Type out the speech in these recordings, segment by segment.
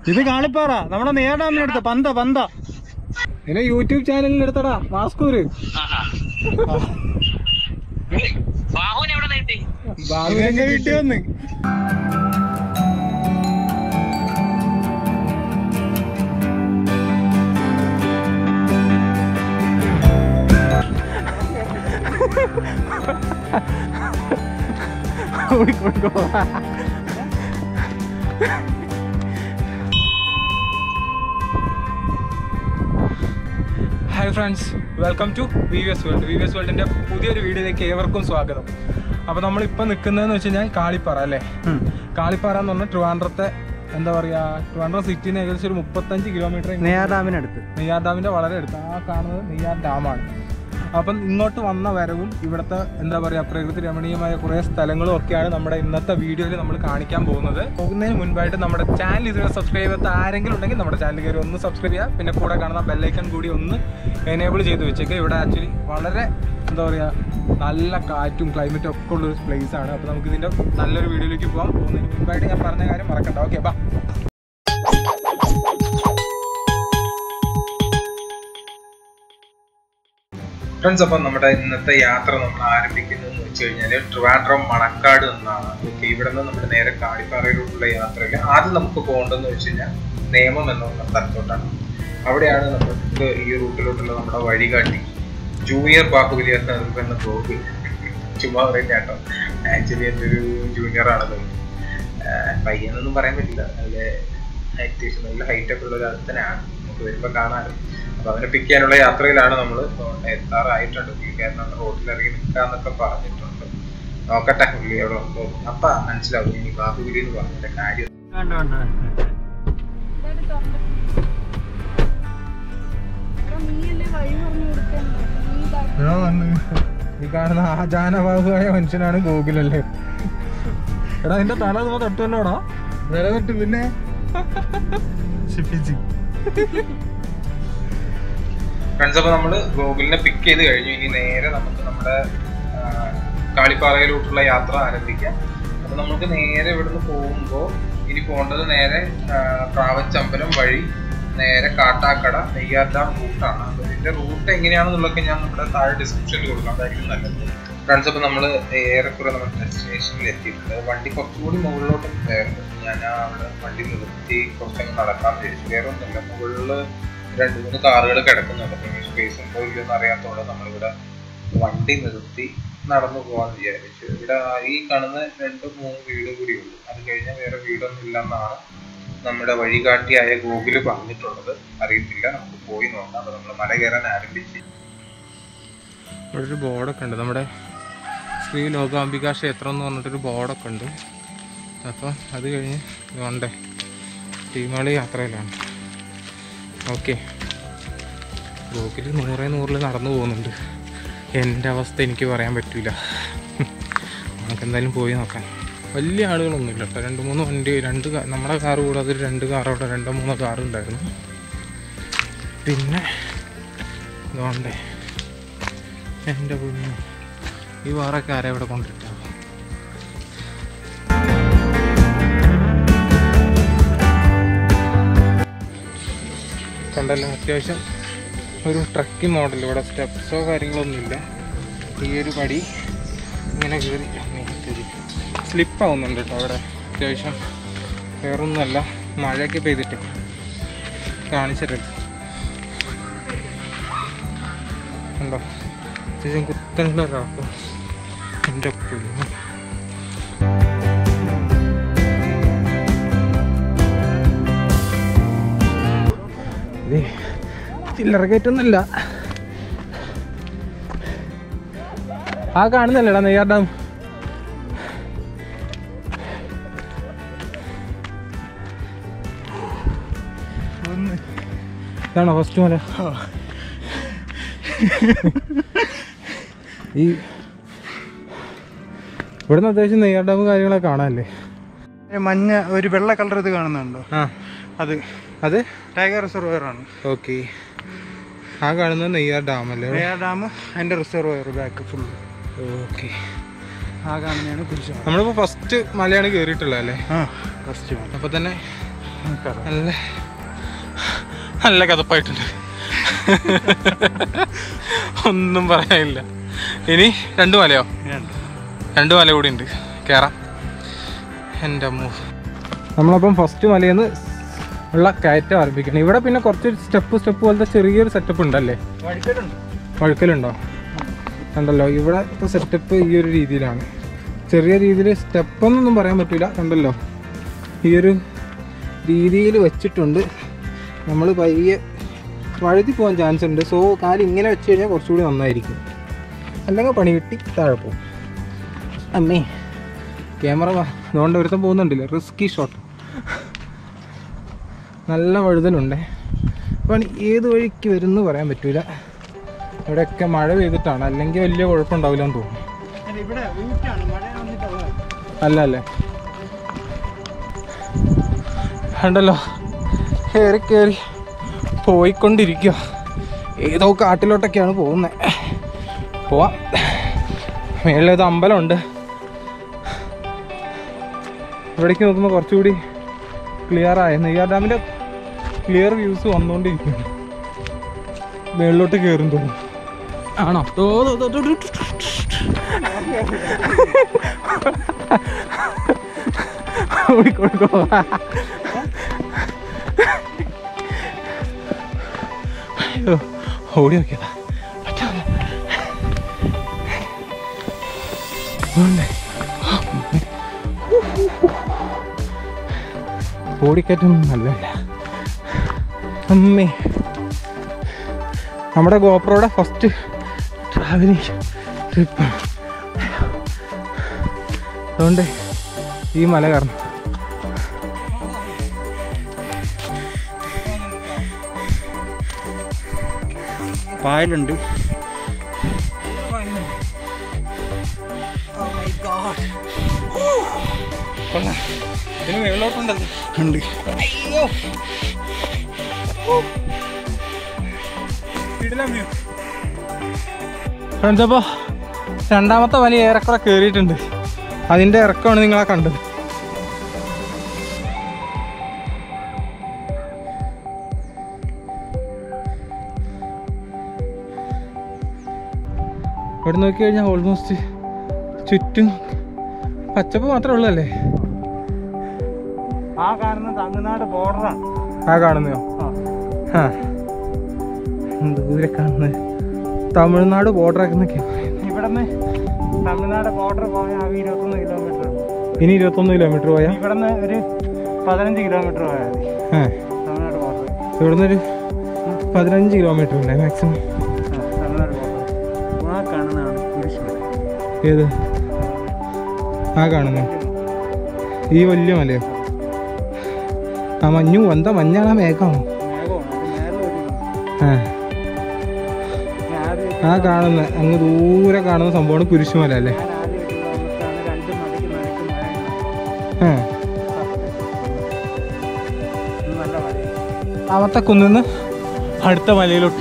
ഇത് കാളിപ്പാറ നമ്മുടെ നെയ്യാർ ഡാമിനടുത്ത് പന്ത പന്ത പിന്നെ യൂട്യൂബ് ചാനലിൽ എടുത്തടാ മാസ്കൂര് ബാഹുവിനെ എവിടെ നിർത്തി ബാബുവിനെ വീട്ടിൽ വന്ന് hi friends welcome to V V S world V V S വേൾഡിൻ്റെ പുതിയൊരു വീഡിയോയിലേക്ക് ഏവർക്കും സ്വാഗതം അപ്പോൾ നമ്മളിപ്പോൾ നിൽക്കുന്നതെന്ന് വെച്ച് കഴിഞ്ഞാൽ കാളിപ്പാറ അല്ലേ കാളിപ്പാറ എന്ന് പറഞ്ഞാൽ ട്രിവാൻഡ്രത്തെ എന്താ പറയുക ട്രിവാൻഡ്രം സിറ്റിന് ഏകദേശം ഒരു മുപ്പത്തഞ്ച് കിലോമീറ്റർ നെയ്യാർ ഡാമിനടുത്ത് നെയ്യാർ ഡാമിൻ്റെ വളരെ അടുത്ത് ആ കാണുന്നത് നെയ്യാർ ഡാമാണ് അപ്പം ഇങ്ങോട്ട് വന്ന വരവും ഇവിടുത്തെ എന്താ പറയുക പ്രകൃതി രമണീയമായ കുറേ സ്ഥലങ്ങളും ഒക്കെയാണ് നമ്മുടെ ഇന്നത്തെ വീഡിയോയിൽ നമ്മൾ കാണിക്കാൻ പോകുന്നത് പോകുന്നതിന് മുൻപായിട്ട് നമ്മുടെ ചാനൽ ഇതുവരെ സബ്സ്ക്രൈബ് ചെയ്യാത്ത ആരെങ്കിലും ഉണ്ടെങ്കിൽ നമ്മുടെ ചാനൽ കയറി ഒന്ന് സബ്സ്ക്രൈബ് ചെയ്യുക പിന്നെ കൂടെ കാണുന്ന ബെല്ലൈക്കൺ കൂടി ഒന്ന് എനേബിൾ ചെയ്ത് വെച്ചേക്കുക ഇവിടെ ആക്ച്വലി വളരെ എന്താ പറയുക നല്ല കാറ്റും ക്ലൈമറ്റും ഒക്കെ ഉള്ളൊരു പ്ലേസ് ആണ് അപ്പോൾ നമുക്ക് ഇതിൻ്റെ നല്ലൊരു വീഡിയോയിലേക്ക് പോകാം പോകുന്നതിന് മുൻപായിട്ട് ഞാൻ പറഞ്ഞ കാര്യം മറക്കണ്ട ഓക്കെ ബാ ഫ്രണ്ട്സ് അപ്പം നമ്മുടെ ഇന്നത്തെ യാത്ര നമ്മൾ ആരംഭിക്കുന്നത് എന്ന് വെച്ച് കഴിഞ്ഞാൽ ട്രിവാൻഡ്രം മണക്കാട് നിന്നാണ് ഓക്കെ ഇവിടെ നിന്ന് നമ്മുടെ നേരെ കാളിപ്പാറയിലോട്ടുള്ള യാത്രയിൽ ആദ്യം നമുക്ക് പോകേണ്ടതെന്ന് വെച്ച് കഴിഞ്ഞാൽ നേമം എന്നുള്ള സ്ഥലത്തോട്ടാണ് അവിടെയാണ് നമുക്ക് ഈ റൂട്ടിലോട്ടുള്ള നമ്മുടെ വഴികാട്ടി ജൂനിയർ ബാഹുബലി എന്ന ഗോകുൽ ചുമ്മാ പറയുന്ന കേട്ടോ ആക്ച്വലി എൻ്റെ ഒരു ജൂനിയർ ആണത് പയ്യനൊന്നും പറയാൻ പറ്റില്ല നല്ല അത്യാവശ്യം നല്ല ഹൈറ്റ് ഒക്കെ ഉള്ള ഒരു തന്നെയാണ് നമുക്ക് വരുമ്പോൾ കാണാനും അപ്പൊ അവനെ പിക്ക് ചെയ്യാനുള്ള യാത്രയിലാണ് നമ്മൾ എത്താറായിട്ടുണ്ട് പുള്ളിക്കാരനാണ് റോഡിൽ ഇറങ്ങി നിൽക്കാന്നൊക്കെ പറഞ്ഞിട്ടുണ്ട് നോക്കട്ടെ പുള്ളി അവിടെ ഉണ്ടോ അപ്പ മനസ്സിലാവും ഇനി ബാഹുബലി എന്ന് പറഞ്ഞതിന്റെ കാര്യം ഈ കാണുന്ന ആ ജാനബാഹുവായ മനുഷ്യനാണ് ഗോകുലല്ലേ എടാ നിന്റെ തല നിങ്ങൾ തട്ടുമല്ലോടാ നില തട്ട് പിന്നെ ഫ്രണ്ട്സ് അപ്പൊ നമ്മള് ഗോകുലിനെ പിക്ക് ചെയ്ത് കഴിഞ്ഞു ഇനി നേരെ നമുക്ക് നമ്മുടെ ആ, കാളിപ്പാറയിലോട്ടുള്ള യാത്ര ആരംഭിക്കാം അപ്പൊ നമുക്ക് നേരെ ഇവിടുന്ന് പോകുമ്പോ ഇനി പോകേണ്ടത് നേരെ ആ, പ്രാവച്ചമ്പലം വഴി നേരെ കാട്ടാക്കട നെയ്യാർ ഡാം റൂട്ടാണ് അപ്പൊ ഇതിന്റെ റൂട്ട് എങ്ങനെയാണെന്നുള്ളതൊക്കെ ഞാൻ നമ്മുടെ താഴെ ഡിസ്ക്രിപ്ഷനിൽ കൊടുക്കാം അതായിരിക്കും നല്ലത് ഫ്രണ്ട്സ് അപ്പൊ നമ്മള് ഏറെക്കുറെ നമ്മുടെ ഡെസ്റ്റിനേഷനിൽ എത്തിയിട്ടുണ്ട് വണ്ടി കുറച്ചുകൂടി മുകളിലോട്ട് ഉണ്ടായിരുന്നു ഞാൻ ആ അവിടെ വണ്ടി നിർത്തി കുറച്ചങ്ങ് നടക്കാൻ വിചാരിച്ചു വേറെ ഒന്നുമില്ല മുകളില് രണ്ട് മൂന്ന് കാറുകൾ കിടക്കുന്നുണ്ട് പിന്നെ സ്പേസ് ഉണ്ടോ ഇല്ലയോ എന്ന് അറിയാത്തതുകൊണ്ട് നമ്മളിവിടെ വണ്ടി നിർത്തി നടന്നു പോകാൻ വിചാരിച്ചു ഇവിടെ ഈ കാണുന്ന രണ്ട് മൂന്ന് വീട് കൂടി ഉള്ളൂ അത് കഴിഞ്ഞാൽ വേറെ വീടൊന്നും ഇല്ലെന്നാണ് നമ്മുടെ വഴികാട്ടിയായ ഗൂഗിള് പറഞ്ഞിട്ടുള്ളത് അറിയത്തില്ല നമുക്ക് പോയി നോക്കാം അപ്പൊ നമ്മൾ മല കയറാൻ ആരംഭിച്ച് ഇവിടെ ഒരു ബോർഡൊക്കെ ഉണ്ട് നമ്മുടെ ശ്രീ ലോകാംബിക ക്ഷേത്രം എന്ന് പറഞ്ഞിട്ടൊരു ബോർഡൊക്കെ ഉണ്ട് അപ്പം അത് കഴിഞ്ഞ് വേണ്ടേ ടീമുകൾ യാത്രയിലാണ് ഓക്കെ ബ്ലോക്കിൽ നൂറേ നൂറിൽ നടന്നു പോകുന്നുണ്ട് എൻ്റെ അവസ്ഥ എനിക്ക് പറയാൻ പറ്റില്ല നമുക്ക് എന്തായാലും പോയി നോക്കാം വലിയ ആളുകളൊന്നും ഇല്ല കേട്ടോ രണ്ട് മൂന്ന് വണ്ടി രണ്ട് കാ- നമ്മുടെ കാറ് കൂടാതെ ഒരു രണ്ട് കാർ അവിടെ രണ്ടോ മൂന്നോ കാർ ഉണ്ടായിരുന്നു പിന്നെ ഇതുകൊണ്ടേ എൻ്റെ പൊന്നു ഈ വേറൊക്കെ ആരെ ഇവിടെ കൊണ്ടിട്ടാ കണ്ടല്ലോ അത്യാവശ്യം ഒരു ട്രക്കിംഗ് മോഡൽ ഇവിടെ സ്റ്റെപ്സോ കാര്യങ്ങളൊന്നുമില്ല ഈ ഒരു പടി ഇങ്ങനെ കയറി കയറി സ്ലിപ്പ് ആവുന്നുണ്ട് കേട്ടോ അവിടെ അത്യാവശ്യം വേറൊന്നുമല്ല മഴയൊക്കെ പെയ്തിട്ട് കാണിച്ചിട്ടുണ്ട് ഉണ്ടോ അത്യാവശ്യം കുത്തനുള്ള കിടക്കും എൻ്റെ പുല്ല് ഇത് ചില്ലറ കയറ്റൊന്നുമില്ല ആ കാണുന്നല്ലേടാ നെയ്യാർ ഡാം ഇതാണോ ഫസ്റ്റ് മല ഈ ഇവിടുന്ന് അത്യാവശ്യം നെയ്യാർ ഡാം കാര്യങ്ങളൊക്കെ കാണാനല്ലേ മഞ്ഞ ഒരു വെള്ള കളർ ഇത് കാണുന്നുണ്ടോ ആ അത് അത് ടൈഗർ റിസർവയർ ആണ് ഓക്കെ ആ കാണുന്നത് നെയ്യാർ ഡാം അല്ലേ നെയ്യാർ ഡാം അതിന്റെ റിസർവയർ ബാക്ക് ഫുൾ ഓക്കെ ആ കാണുന്നതാണ് കുരിശ് നമ്മളിപ്പോൾ ഫസ്റ്റ് മലയാണ് കയറിയിട്ടുള്ളത് അല്ലേ ആ ഫസ്റ്റ് അപ്പോൾ തന്നെ നല്ല നല്ല കഥപ്പായിട്ടുണ്ട് ഒന്നും പറയാനില്ല ഇനി രണ്ട് മലയോ രണ്ട് മല കൂടി ഉണ്ട് കയറാം എൻ്റെ അമ്മ നമ്മളപ്പം ഫസ്റ്റ് മലയിൽ നിന്ന് ഉള്ള കയറ്റം ആരംഭിക്കണം ഇവിടെ പിന്നെ കുറച്ച് സ്റ്റെപ്പ് സ്റ്റെപ്പ് പോലത്തെ ചെറിയൊരു സെറ്റപ്പ് ഉണ്ടല്ലേ വഴുക്കലുണ്ടോ കണ്ടല്ലോ ഇവിടത്തെ സെറ്റപ്പ് ഈ ഒരു രീതിയിലാണ് ചെറിയ രീതിയിൽ സ്റ്റെപ്പ് എന്നൊന്നും പറയാൻ പറ്റില്ല കണ്ടല്ലോ ഈ ഒരു രീതിയിൽ വെച്ചിട്ടുണ്ട് നമ്മൾ പയ്യെ വഴുതി പോകാൻ ചാൻസ് ഉണ്ട് സോ കാല് ഇങ്ങനെ വെച്ച് കഴിഞ്ഞാൽ കുറച്ചുകൂടി നന്നായിരിക്കും അല്ലെങ്കിൽ പണി കിട്ടി താഴെ പോകും അമ്മേ ക്യാമറ വാ അതുകൊണ്ട് ഒരുത്തം പോകുന്നുണ്ടല്ലേ റിസ്കി ഷോട്ട് നല്ല വഴുതലുണ്ടേ പണി ഏത് വഴിക്ക് വരും എന്ന് പറയാൻ പറ്റൂല ഇവിടെയൊക്കെ മഴ പെയ്തിട്ടാണ് അല്ലെങ്കിൽ വലിയ കുഴപ്പമുണ്ടാവില്ല എന്ന് തോന്നുന്നു ഇവിടെ ഊറ്റാണ് മഴ വന്നിട്ടുള്ളത് അല്ല അല്ലേ ഉണ്ടല്ലോ കയറി കയറി പോയിക്കൊണ്ടിരിക്കുക ഏതോ കാട്ടിലോട്ടൊക്കെയാണ് പോകുന്നത് പോവാം മേളിലേത് അമ്പലമുണ്ട് ഇവിടേക്ക് നോക്കുമ്പോൾ കുറച്ചുകൂടി ക്ലിയർ ആയ നെയ്യാർ ഡാമിൻ്റെ ക്ലിയർ വ്യൂസ് വന്നുകൊണ്ടിരിക്കുന്നു മേളിലോട്ട് കയറും തോന്നുന്നു ആണോ ദോ, ദോ, ദോ, ദോ, ദോ, ദോ, ദോ. ഓടിക്കോടിക്കോ അയ്യോ ഓടി നോക്കിയതാ പറ്റാതെ ഓടിക്കയറ്റം നല്ലതല്ല അമ്മേ നമ്മുടെ ഗോപ്രോയുടെ ഫസ്റ്റ് ട്രാവലിംഗ് ട്രിപ്പ് അതുകൊണ്ട് ഈ മല കയറണം പായലുണ്ട് കൊള്ളാം ഇതിന് മേളിലോട്ടുണ്ടല്ലോ ഉണ്ട് ഫ്രണ്ട്സ് അപ്പോൾ രണ്ടാമത്തെ വലി ഏറെക്കുറെ കയറിയിട്ടുണ്ട് അതിൻ്റെ ഇറക്കമാണ് നിങ്ങളെ കണ്ടത് ഇവിടെ നോക്കി കഴിഞ്ഞാൽ ഓൾമോസ്റ്റ് ചുറ്റും പച്ചപ്പ് മാത്രമേ ഉള്ളൂ അല്ലേ ആ കാണുന്ന തമിഴ്നാട് ബോർഡറാണ് ആ കാണുന്നയോ ആ ദൂരെ കാണുന്നത് തമിഴ്നാട് ബോർഡറൊക്കെ നിൽക്കുക ഇവിടുന്ന് തമിഴ്നാട് ബോർഡർ പോയ ആ ഇരുപത്തൊന്ന് കിലോമീറ്റർ ഇനി ഇരുപത്തൊന്ന് കിലോമീറ്റർ പോയാൽ ഇവിടുന്ന് ഒരു പതിനഞ്ച് കിലോമീറ്റർ പോയാൽ മതി ആ തമിഴ്നാട് ബോർഡർ ഇവിടുന്ന് ഒരു പതിനഞ്ച് കിലോമീറ്റർ ഉണ്ട് മാക്സിമം തമിഴ്നാട് ബോർഡർ ആ കാണുന്നതാണ് കുരിശുമല ഏത് ആ കാണുന്നു ഈ വലിയ മലയോ ആ മഞ്ഞു എന്താ മഞ്ഞാണ് ആ മേഘമാണോ മേഘമാണ് അത് മേലെ ഒരു ആ ഞാൻ ആദ്യം ആ കാണുന്ന അങ്ങ് ദൂരെ കാണുന്ന സംഭവമാണ് കുരിശുമല അല്ലേ ഞാൻ ആദ്യമായിട്ട് വന്നിട്ടാണ് രണ്ട് മലയ്ക്ക് നടുക്ക് മഴ ആ നല്ല മഴയാണ് രണ്ടാമത്തെ കുന്നിന്ന് അടുത്ത മലയിലോട്ട്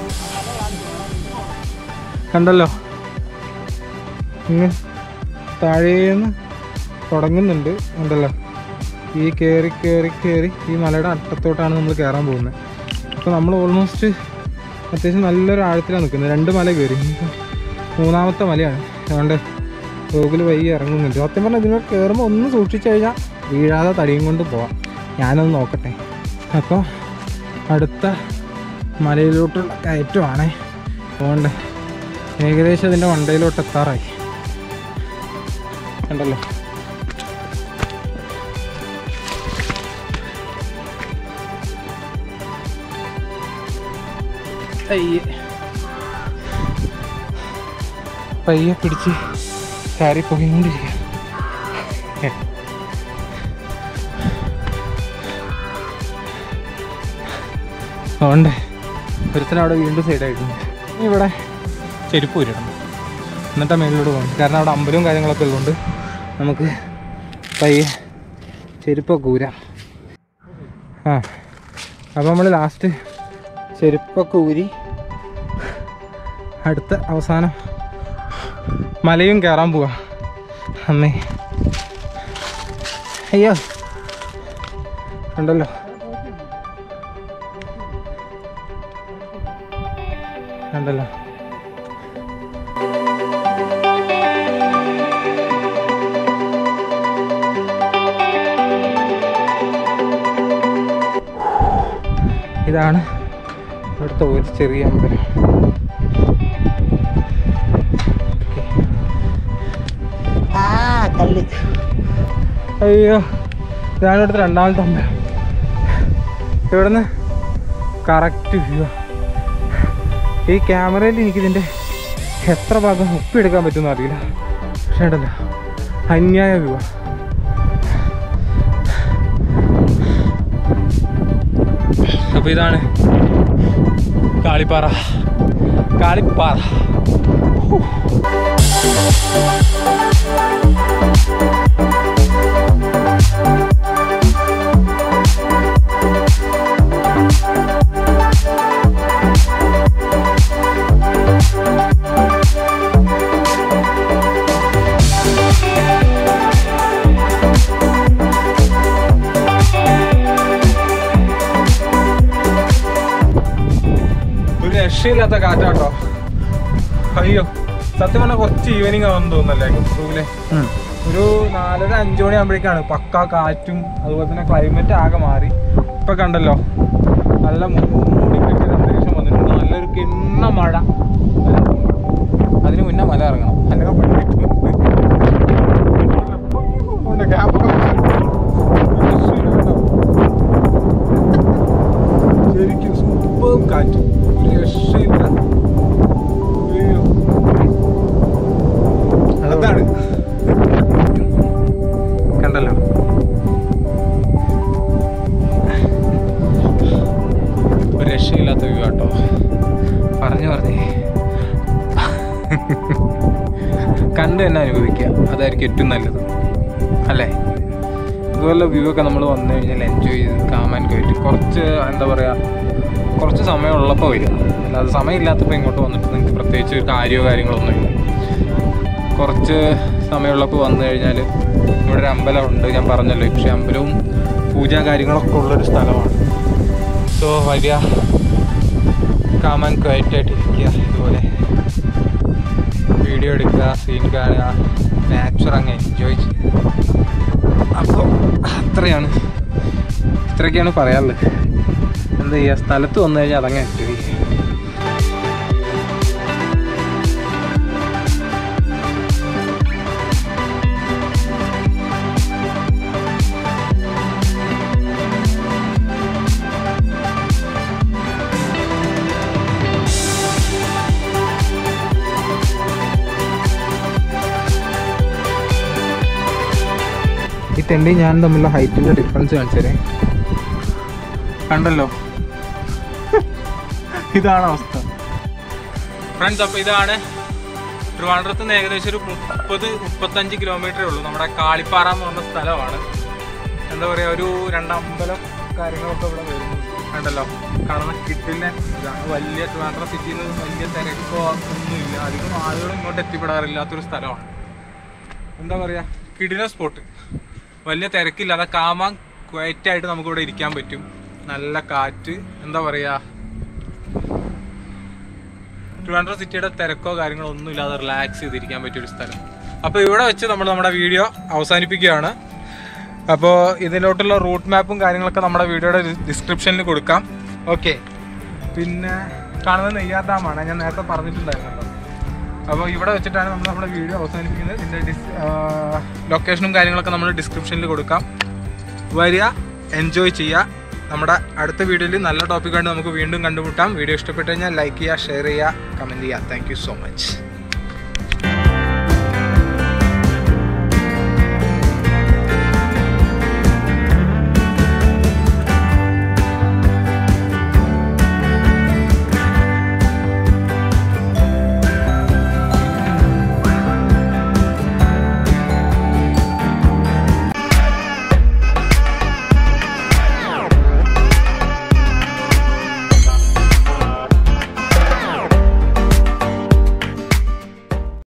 കണ്ടല്ലോ ഇങ്ങ് താഴേന്ന് തുടങ്ങുന്നുണ്ട് ഉണ്ടല്ലോ ഈ കയറി കയറി കയറി ഈ മലയുടെ അറ്റത്തോട്ടാണ് നമ്മൾ കയറാൻ പോകുന്നത് അപ്പോൾ നമ്മൾ ഓൾമോസ്റ്റ് അത്യാവശ്യം നല്ലൊരു ആഴത്തിലാണ് നിൽക്കുന്നത് രണ്ട് മല കയറി ഇനിയിപ്പോൾ മൂന്നാമത്തെ മലയാണ് അതുകൊണ്ട് ഗൂഗിൾ വൈകി ഇറങ്ങുന്നുണ്ട് സത്യം പറഞ്ഞാൽ ഇതിനോട് കയറുമ്പോൾ ഒന്ന് സൂക്ഷിച്ചു കഴിഞ്ഞാൽ വീഴാതെ തടിയും കൊണ്ട് പോവാം ഞാനൊന്ന് നോക്കട്ടെ അപ്പോൾ അടുത്ത മലയിലോട്ടുള്ള കയറ്റമാണേ അതുകൊണ്ട് ഏകദേശം അതിൻ്റെ വണ്ടയിലോട്ട് എത്താറായി കണ്ടല്ലോ പയ്യെ പയ്യെ പിടിച്ച് കയറി പോയിക്കൊണ്ടിരിക്കുക അതുകൊണ്ട് ഒരുത്തനവിടെ വീണ്ടും സൈഡായിട്ടുണ്ട് ഇനി ഇവിടെ ചെരുപ്പ് ഊരിടണം എന്നിട്ടാ മേളിലോട്ട് പോകണം കാരണം അവിടെ അമ്പലവും കാര്യങ്ങളൊക്കെ ഉള്ളതുകൊണ്ട് നമുക്ക് പയ്യെ ചെരുപ്പൊക്കെ ഊരാം ആ അപ്പോൾ നമ്മൾ ലാസ്റ്റ് ചെരുപ്പൊക്കെ ഊരി അടുത്ത അവസാനം മലയും കയറാൻ പോവാ അമ്മേ അയ്യോ ഉണ്ടല്ലോ ഉണ്ടല്ലോ ഇതാണ് ഇവിടുത്തെ ഒരു ചെറിയ അമ്പലം അയ്യോ ഇതാണ് ഇവിടുത്തെ രണ്ടാമത്തെ അമ്പലം ഇവിടുന്ന് കറക്റ്റ് വ്യൂ ഈ ക്യാമറയിൽ എനിക്കിതിൻ്റെ എത്ര ഭാഗം ഒപ്പിയെടുക്കാൻ പറ്റുമെന്ന് അറിയില്ല പക്ഷേ ഉണ്ടല്ലോ അന്യായ വ്യൂ അപ്പോൾ ഇതാണ് കാളിപ്പാറ കാളിപ്പാറ ഹൂ. ഒരു രക്ഷയില്ലാത്ത കാറ്റാട്ടോ അയ്യോ സത്യം പറഞ്ഞാൽ കുറച്ച് ഈവനിങ് ആവുമെന്ന് തോന്നുന്നല്ലേ റൂമിലെ ഒരു നാലര അഞ്ചു മണി ആകുമ്പോഴേക്കാണ് പക്ക കാറ്റും അതുപോലെ തന്നെ ക്ലൈമറ്റ് ആകെ മാറി ഇപ്പൊ കണ്ടല്ലോ നല്ല മൂടി കെട്ടിയ അന്തരീക്ഷം വന്നിട്ടുണ്ട് നല്ലൊരു കിണ്ണ മഴ അതിന് മുന്നേ മല ഇറങ്ങണം അല്ലെങ്കിൽ പെട്ടിട്ട് ഉണ്ട്, gap ഒക്കെ ഉണ്ട്. രക്ഷയില്ല കേട്ടോ. ശരിക്കും സൂപ്പർ കാറ്റ് ഒരു രക്ഷയില്ല അയ്യോ. അതാണ് കണ്ടല്ലോ ഒരു രക്ഷയില്ലാത്ത വ്യൂ കേട്ടോ പറഞ്ഞു പറഞ്ഞേ കണ്ട് തന്നെ അനുഭവിക്കുക അതായിരിക്കും ഏറ്റവും നല്ലത് അല്ലേ ഇതുപോലെ വ്യൂ ഒക്കെ നമ്മൾ വന്നു കഴിഞ്ഞാൽ എൻജോയ് ചെയ്ത് കാമാൻ കയറ്റി കുറച്ച് എന്താ പറയുക കുറച്ച് സമയം ഉള്ളപ്പോൾ വരിക അല്ലാതെ സമയമില്ലാത്തപ്പോൾ ഇങ്ങോട്ട് വന്നിട്ട് നിങ്ങൾക്ക് പ്രത്യേകിച്ച് ഒരു കാര്യമോ കാര്യങ്ങളൊന്നുമില്ല കുറച്ച് സമയമുള്ളപ്പോൾ വന്നു കഴിഞ്ഞാൽ ഇവിടെ ഒരു അമ്പലമുണ്ട് ഞാൻ പറഞ്ഞല്ലോ പക്ഷേ അമ്പലവും പൂജാ കാര്യങ്ങളൊക്കെ ഉള്ളൊരു സ്ഥലമാണ് സോ വരിക കാമാൻ ക്വയറ്റായിട്ട് ഇരിക്കുക ഇതുപോലെ വീഡിയോ എടുക്കുക സീൻ കാണുക നാച്ചുറൽ അങ്ങ് എൻജോയ് ചെയ്യുക അപ്പോൾ അത്രയാണ് ഇത്രയൊക്കെയാണ് പറയാനുള്ളത് എന്താ ചെയ്യുക സ്ഥലത്ത് വന്നു കഴിഞ്ഞാൽ അതങ്ങ് എൻജോയ് ചെയ്യുക ഈ തെണ്ടി ഞാൻ തമ്മിലുള്ള ഹൈറ്റിൻ്റെ ഡിഫറൻസ് കാണിച്ചു തരേ കണ്ടല്ലോ ഇതാണ് അവസ്ഥ ഫ്രണ്ട്സ് അപ്പോൾ ഇതാണ് ട്രിവാൻഡ്രത്ത് നിന്ന് ഏകദേശം ഒരു മുപ്പത് മുപ്പത്തഞ്ച് കിലോമീറ്ററേ ഉള്ളൂ നമ്മുടെ കാളിപ്പാറ എന്ന് പറഞ്ഞ സ്ഥലമാണ് എന്താ പറയുക ഒരു രണ്ടമ്പലം കാര്യങ്ങളൊക്കെ ഇവിടെ വരുന്നു കണ്ടല്ലോ കാണുന്ന കിട്ടില്ല ഇതാണ് വലിയ ട്രിവാൻഡ്രം സിറ്റിയിൽ നിന്ന് വലിയ തിരക്കോ ഒന്നുമില്ല അധികം ആളുകളും ഇങ്ങോട്ട് എത്തിപ്പെടാറില്ലാത്തൊരു സ്ഥലമാണ് എന്താ പറയുക കിടില സ്പോട്ട് വലിയ തിരക്കില്ലാതെ കാമാൻ ക്വയറ്റായിട്ട് നമുക്കിവിടെ ഇരിക്കാൻ പറ്റും നല്ല കാറ്റ് എന്താ പറയുക ട്രിവാൻഡ്രം സിറ്റിയുടെ തിരക്കോ കാര്യങ്ങളോ ഒന്നും ഇല്ലാതെ റിലാക്സ് ചെയ്തിരിക്കാൻ പറ്റിയൊരു സ്ഥലം അപ്പോൾ ഇവിടെ വെച്ച് നമ്മൾ നമ്മുടെ വീഡിയോ അവസാനിപ്പിക്കുകയാണ് അപ്പോൾ ഇതിലോട്ടുള്ള റൂട്ട് മാപ്പും കാര്യങ്ങളൊക്കെ നമ്മുടെ വീഡിയോയുടെ ഡിസ്ക്രിപ്ഷനിൽ കൊടുക്കാം ഓക്കെ പിന്നെ കാണുന്നത് നെയ്യാർ ഡാമാണ് ഞാൻ നേരത്തെ പറഞ്ഞിട്ടുണ്ടായിരുന്നല്ലോ അപ്പോൾ ഇവിടെ വെച്ചിട്ടാണ് നമ്മൾ നമ്മുടെ വീഡിയോ അവസാനിപ്പിക്കുന്നത് ഇതിൻ്റെ ഡിസ് ലൊക്കേഷനും കാര്യങ്ങളൊക്കെ നമ്മൾ ഡിസ്ക്രിപ്ഷനിൽ കൊടുക്കാം വരിക എൻജോയ് ചെയ്യുക നമ്മുടെ അടുത്ത വീഡിയോയിൽ നല്ല ടോപ്പിക്കായിട്ട് നമുക്ക് വീണ്ടും കണ്ടുമുട്ടാം വീഡിയോ ഇഷ്ടപ്പെട്ടു കഴിഞ്ഞാൽ ലൈക്ക് ചെയ്യുക ഷെയർ ചെയ്യുക കമൻറ്റ് ചെയ്യുക താങ്ക് യു സോ മച്ച്